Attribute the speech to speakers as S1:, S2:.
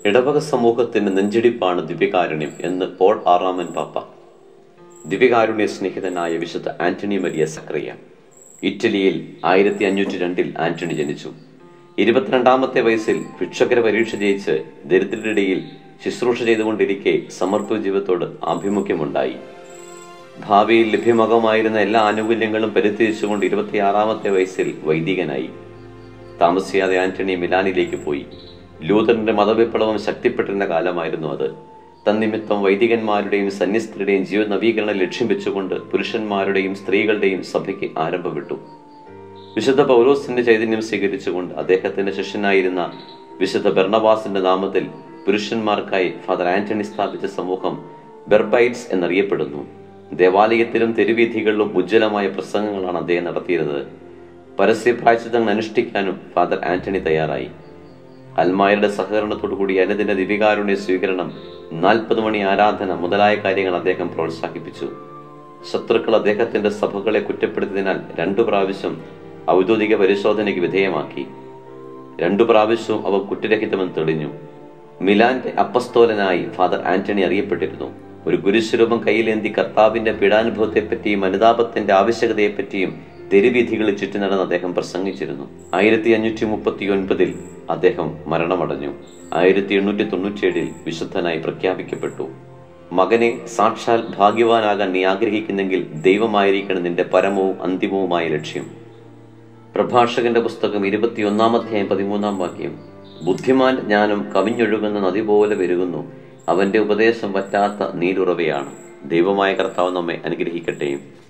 S1: ഇടവക സമൂഹത്തിന് നെഞ്ചിടിപ്പാണ് ദിവ്യകാരുണ്യം എന്ന് പോൾ ആറാമൻ പാപ്പ ദിവ്യകാരുണ്യ സ്നേഹിതനായ വിശുദ്ധ ആന്റണി മരിയ സക്രിയ ഇറ്റലിയിൽ ആയിരത്തി അഞ്ഞൂറ്റി രണ്ടിൽ ആന്റണി ജനിച്ചു ഇരുപത്തിരണ്ടാമത്തെ വയസ്സിൽ ഭിക്ഷകര പരീക്ഷ ജയിച്ച് ദരിദ്രരിടയിൽ ശുശ്രൂഷ ചെയ്തുകൊണ്ടിരിക്കെ സമർപ്പ ജീവിതത്തോട് ആഭിമുഖ്യമുണ്ടായി ഭാവിയിൽ ലഭ്യമാകുമായിരുന്ന എല്ലാ ആനുകൂല്യങ്ങളും പരിത്യജിച്ചുകൊണ്ട് ഇരുപത്തിയാറാമത്തെ വയസ്സിൽ വൈദികനായി താമസിയാതെ ആന്റണി മിലാനിലേക്ക് പോയി ലൂതറിന്റെ മതവിപ്ലവം ശക്തിപ്പെട്ടിരുന്ന കാലമായിരുന്നു അത് തന്നിമിത്തം വൈദികന്മാരുടെയും സന്യസ്തരുടെയും ജീവ നവീകരണം ലക്ഷ്യം വെച്ചുകൊണ്ട് പുരുഷന്മാരുടെയും സ്ത്രീകളുടെയും സഭയ്ക്ക് ആരംഭം വിട്ടു വിശുദ്ധ പൗലോസിന്റെ ചൈതന്യം സ്വീകരിച്ചുകൊണ്ട് അദ്ദേഹത്തിന്റെ ശിഷ്യനായിരുന്ന വിശുദ്ധ ബെർണബാസിന്റെ നാമത്തിൽ പുരുഷന്മാർക്കായി ഫാദർ ആന്റണി സ്ഥാപിച്ച സമൂഹം ബെർബൈറ്റ്സ് എന്നറിയപ്പെടുന്നു ദേവാലയത്തിലും തെരുവീഥികളിലും ഉജ്ജ്വലമായ പ്രസംഗങ്ങളാണ് അദ്ദേഹം നടത്തിയിരുന്നത് പരസ്യ പ്രായച്ചിത്തങ്ങൾ അനുഷ്ഠിക്കാനും ഫാദർ ആന്റണി തയ്യാറായി അൽമായരുടെ സഹകരണത്തോടുകൂടി അനുദിന ദിവികാരുണ്യ സ്വീകരണം നാൽപ്പത് മണി ആരാധന മുതലായ കാര്യങ്ങൾ അദ്ദേഹം പ്രോത്സാഹിപ്പിച്ചു ശത്രുക്കൾ അദ്ദേഹത്തിന്റെ സഭകളെ കുറ്റപ്പെടുത്തിയതിനാൽ രണ്ടു പ്രാവശ്യം ഔദ്യോഗിക പരിശോധനയ്ക്ക് വിധേയമാക്കി രണ്ടു പ്രാവശ്യവും അവ കുറ്റരഹിതമെന്ന് തെളിഞ്ഞു മിലാന്റെ അപ്പസ്തോലനായി ഫാദർ ആന്റണി അറിയപ്പെട്ടിരുന്നു ഒരു ഗുരുസ്വരൂപം കയ്യിലേന്തി കർത്താവിന്റെ പീഡാനുഭവത്തെപ്പറ്റിയും അനുതാപത്തിന്റെ ആവശ്യകതയെപ്പറ്റിയും തെരുവീഥികളിൽ ചുറ്റി നടന്ന് അദ്ദേഹം പ്രസംഗിച്ചിരുന്നു ആയിരത്തി അഞ്ഞൂറ്റി മുപ്പത്തി ഒൻപതിൽ അദ്ദേഹം മരണമടഞ്ഞു ആയിരത്തി എണ്ണൂറ്റി തൊണ്ണൂറ്റിയേഴിൽ വിശുദ്ധനായി പ്രഖ്യാപിക്കപ്പെട്ടു മകനെ സാക്ഷാൽ ഭാഗ്യവാനാകാൻ നീ ആഗ്രഹിക്കുന്നെങ്കിൽ ദൈവമായിരിക്കണം നിന്റെ പരമവും അന്തിമവുമായ ലക്ഷ്യം പ്രഭാഷകന്റെ പുസ്തകം ഇരുപത്തിയൊന്നാമധ്യായം പതിമൂന്നാം വാക്യം ബുദ്ധിമാൻ ജ്ഞാനം കവിഞ്ഞൊഴുകുന്ന നദി പോലെ വരുന്നു അവന്റെ ഉപദേശം പറ്റാത്ത നീരുറവയാണ് ദൈവമായ കർത്താവ് നമ്മെ അനുഗ്രഹിക്കട്ടെയും